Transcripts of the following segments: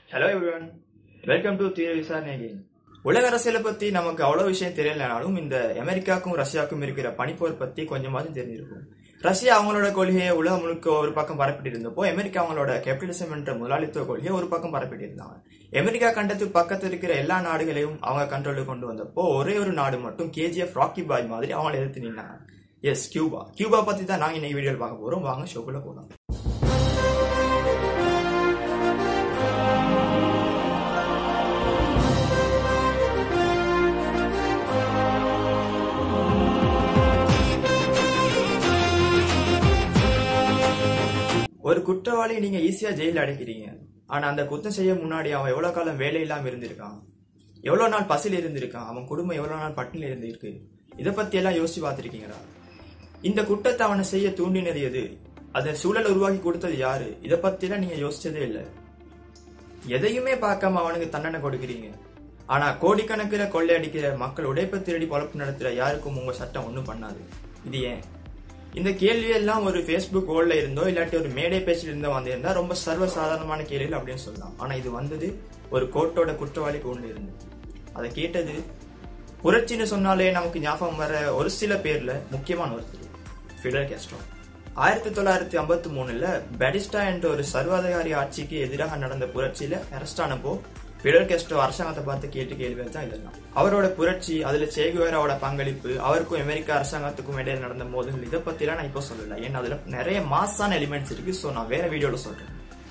Hello everyone welcome to தீர விசாரணை again. உலக அரசியலை பத்தி நமக்கு அவ்வளவு விஷயம் தெரியலனாலும் இந்த அமெரிக்காவுக்கும் ரஷ்யாவுக்கும் இருக்கிற பனிப்போர் பத்தி கொஞ்சமாவது தெரிஞ்சிருக்கும் ரஷ்யா அவங்களோட கொள்கையை உலகம் முழுக்க ஒரு பக்கம் பரப்பிட்டு இருந்தப்போ அமெரிக்கா அவங்களோட கேபிட்டலிசம் என்ற முதலாளித்துவ கொள்கையை ஒரு பக்கம் பரப்பிட்டு இருந்தாங்க அமெரிக்கா கண்டத்துக்கு பக்கத்துல இருக்கிற எல்லா நாடுகளையும் அவங்க கண்ட்ரோலுக்கு கொண்டு வந்தப்போ ஒரே ஒரு நாடு மட்டும் கேஜிஎஃப் ராக்கி பாய் மாதிரி அவங்கள எதிர்த்து நின்னாங்க எஸ் கியூபா கியூபா பத்தி தான் நாங்க இன்னைக்கு வீடியோவில் பார்க்க போறோம் வாங்க ஷோக்குள்ள போகலாம் ஒரு குற்றவாளியை நீங்க ஈஸியா ஜெயில அடைக்கிறீங்க ஆனா அந்த குத்தம் செய்ய முன்னாடி அவன் எவ்வளவு காலம் வேலை இல்லாம இருந்திருக்கான் எவ்வளவு நாள் பசியில் இருந்திருக்கான் அவன் குடும்பம் எவ்வளவு நாள் பட்டினியில் இருந்திருக்கு இதை பத்தி எல்லாம் யோசிச்சு பார்த்திருக்கீங்களா இந்த குற்றத்தை அவனை செய்ய தூண்டினது எது அந்த சூழலை உருவாக்கி கொடுத்தது யாரு இதை பத்தி எல்லாம் நீங்க யோசிச்சதே இல்லை எதையுமே பார்க்காம அவனுக்கு தண்டனை கொடுக்குறீங்க ஆனா கோடிக்கணக்கில் கொள்ளையடிக்கிற மக்கள் உடைப்பை திருடி பொழப்பு நடத்துற யாருக்கும் உங்க சட்டம் ஒன்றும் பண்ணாது இது ஏன் இந்த கேள்வியெல்லாம் ஒரு ஃபேஸ்புக் ஓல்ல இருந்தோ இல்லாட்டி ஒரு மேடை பேச்சில் இருந்தோ வந்திருந்தா ரொம்ப சர்வ சாதாரணமான கேள்விகள் அப்படின்னு சொல்லலாம் ஆனா இது வந்தது ஒரு கோர்ட்டோட குற்றவாளி கொண்டு இருந்து அதை கேட்டது புரட்சின்னு சொன்னாலே நமக்கு ஞாபகம் வர ஒரு சில பேர்ல முக்கியமான ஒருத்தர் ஃபிடல் கேஸ்ட்ரோ ஆயிரத்தி தொள்ளாயிரத்தி ஐம்பத்தி மூணுல பெடிஸ்டா என்ற ஒரு சர்வாதிகாரி ஆட்சிக்கு எதிராக நடந்த புரட்சியில அரெஸ்ட் ஆனப்போ பிடல் கெஸ்டோ அரசாங்கத்தை பார்த்து கேட்டு கேள்விகள் தான் இதெல்லாம் அவரோட புரட்சி அதுல சேகுவேராவோட பங்களிப்பு அவருக்கும் அமெரிக்க அரசாங்கத்துக்கும் இடையில நடந்த மோதல்கள் இதை பத்திலாம் நான் இப்போ சொல்லல ஏன்னா அதுல நிறைய மாசான எலிமெண்ட்ஸ் இருக்கு ஸோ நான் வேற வீடியோல சொல்றேன்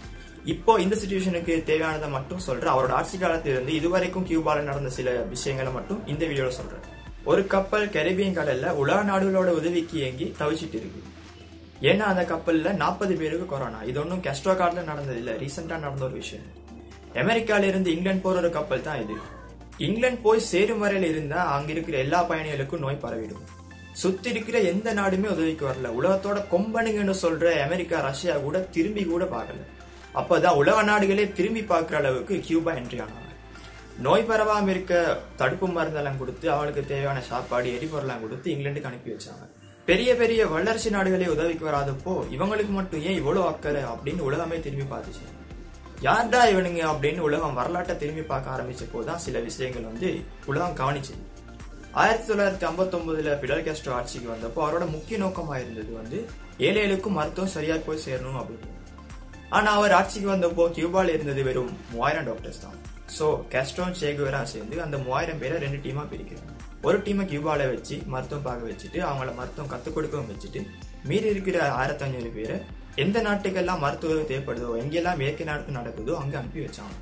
இப்போ இந்த சுச்சுவேஷனுக்கு தேவையானதை மட்டும் சொல்றேன் அவரோட ஆட்சி காலத்துல இருந்து இதுவரைக்கும் கியூபால நடந்த சில விஷயங்களை மட்டும் இந்த வீடியோல சொல்றேன் ஒரு கப்பல் கரிபியன் கடல்ல உலக நாடுகளோட உதவிக்கு ஏங்கி தவிச்சிட்டு இருக்கு ஏன்னா அந்த கப்பல்ல நாற்பது பேருக்கு கொரோனா இது ஒன்றும் கெஸ்ட்ரோ கார்டில் நடந்தது இல்லை ரீசெண்டா நடந்த ஒரு விஷயம் அமெரிக்கால இருந்து இங்கிலாந்து போற ஒரு கப்பல் தான் இது இங்கிலாந்து போய் சேரும் வரையில இருந்தா அங்க இருக்கிற எல்லா பயணிகளுக்கும் நோய் பரவிடும் சுத்தி இருக்கிற எந்த நாடுமே உதவிக்கு வரல உலகத்தோட கொம்பனுங்கன்னு சொல்ற அமெரிக்கா ரஷ்யா கூட திரும்பி கூட பார்க்கல அப்பதான் உலக நாடுகளே திரும்பி பார்க்குற அளவுக்கு கியூபா என்ட்ரி ஆனாங்க நோய் பரவாம இருக்க தடுப்பு மருந்தெல்லாம் கொடுத்து அவளுக்கு தேவையான சாப்பாடு எரிபொருளாம் கொடுத்து இங்கிலாந்துக்கு அனுப்பி வச்சாங்க பெரிய பெரிய வல்லரசு நாடுகளே உதவிக்கு வராதப்போ இவங்களுக்கு மட்டும் ஏன் இவ்வளவு அக்கறை அப்படின்னு உலகமே திரும்பி பார்த்துச்சு யார்டா இவனுங்க அப்படின்னு உலகம் வரலாற்றை திரும்பி பார்க்க ஆரம்பிச்ச போதுதான் சில விஷயங்கள் வந்து உலகம் கவனிச்சது ஆயிரத்தி தொள்ளாயிரத்தி ஐம்பத்தி ஒன்பதுல பிடல் கேஸ்ட்ரோ ஆட்சிக்கு வந்தப்போ அவரோட முக்கிய நோக்கமா இருந்தது வந்து ஏழைகளுக்கும் மருத்துவம் சரியா போய் சேரணும் அப்படின்னு ஆனா அவர் ஆட்சிக்கு வந்தப்போ கியூபால இருந்தது வெறும் மூவாயிரம் டாக்டர்ஸ் தான் சோ கேஸ்ட்ரோன் சேகுவரா சேர்ந்து அந்த மூவாயிரம் பேரை ரெண்டு டீமா பிரிக்கிறாங்க ஒரு டீமை கியூபால வச்சு மருத்துவம் பார்க்க வச்சுட்டு அவங்கள மருத்துவம் கத்துக் கொடுக்கவும் வச்சுட்டு மீறி இருக்கிற ஆயிரத்தி ஐநூறு பேரை எந்த நாட்டுக்கெல்லாம் மருத்துவ உதவி தேவைப்படுதோ எங்கெல்லாம் மேற்கு நாட்டு நடக்குதோ அங்க அனுப்பி வச்சாங்க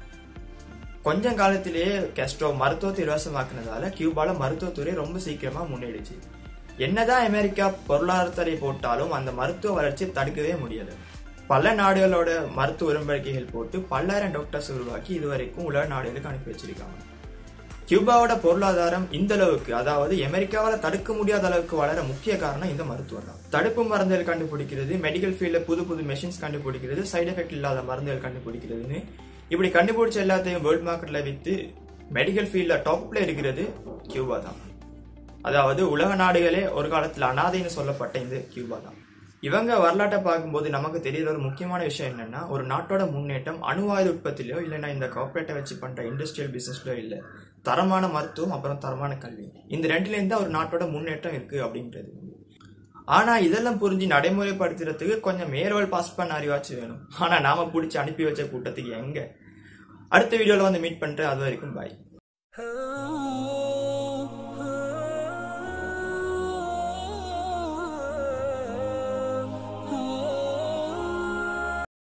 கொஞ்சம் காலத்திலேயே கெஸ்ட்ரோ மருத்துவத்தை இலவசமாக்குனதால கியூபால மருத்துவத்துறை ரொம்ப சீக்கிரமா முன்னேறிச்சு என்னதான் அமெரிக்கா பொருளாதாரத்தை போட்டாலும் அந்த மருத்துவ வளர்ச்சியை தடுக்கவே முடியல பல நாடுகளோட மருத்துவ உடன்படிக்கைகள் போட்டு பல்லாயிரம் டாக்டர்ஸ் உருவாக்கி இதுவரைக்கும் உலக நாடுகளுக்கு அனுப்பி வச்சிருக்காங்க கியூபாவோட பொருளாதாரம் இந்த அளவுக்கு அதாவது அமெரிக்காவால தடுக்க முடியாத அளவுக்கு வளர முக்கிய காரணம் இந்த மருத்துவம் தான் தடுப்பு மருந்துகள் கண்டுபிடிக்கிறது மெடிக்கல் ஃபீல்ட்ல புது புது மெஷின்ஸ் கண்டுபிடிக்கிறது சைடு எஃபெக்ட் இல்லாத மருந்துகள் கண்டுபிடிக்கிறதுன்னு இப்படி கண்டுபிடிச்ச எல்லாத்தையும் வேர்ல்ட் மார்க்கெட்ல வித்து மெடிக்கல் ஃபீல்ட்ல டாப்ல இருக்கிறது கியூபா தான் அதாவது உலக நாடுகளே ஒரு காலத்துல அனாதைன்னு சொல்லப்பட்ட இந்த கியூபா தான் இவங்க வரலாற்றை பார்க்கும்போது நமக்கு தெரியற ஒரு முக்கியமான விஷயம் என்னன்னா ஒரு நாட்டோட முன்னேற்றம் அணு ஆயுத உற்பத்திலையோ இல்லைன்னா இந்த கார்பரேட்டை வச்சு பண்ற இண்டஸ்ட்ரியல் பிசினஸ்லயோ இல்ல தரமான மருத்துவம் அப்புறம் தரமான கல்வி இந்த ரெண்டுல இருந்து ஒரு நாட்டோட முன்னேற்றம் இருக்கு அப்படின்றது ஆனா இதெல்லாம் புரிஞ்சு நடைமுறைப்படுத்துறதுக்கு கொஞ்சம் மேரோல் பாஸ் பண்ண அறிவாச்சு வேணும் ஆனா நாம பிடிச்சி அனுப்பி வச்ச கூட்டத்துக்கு எங்க அடுத்த வீடியோல வந்து மீட் பண்றேன் அது வரைக்கும் பாய்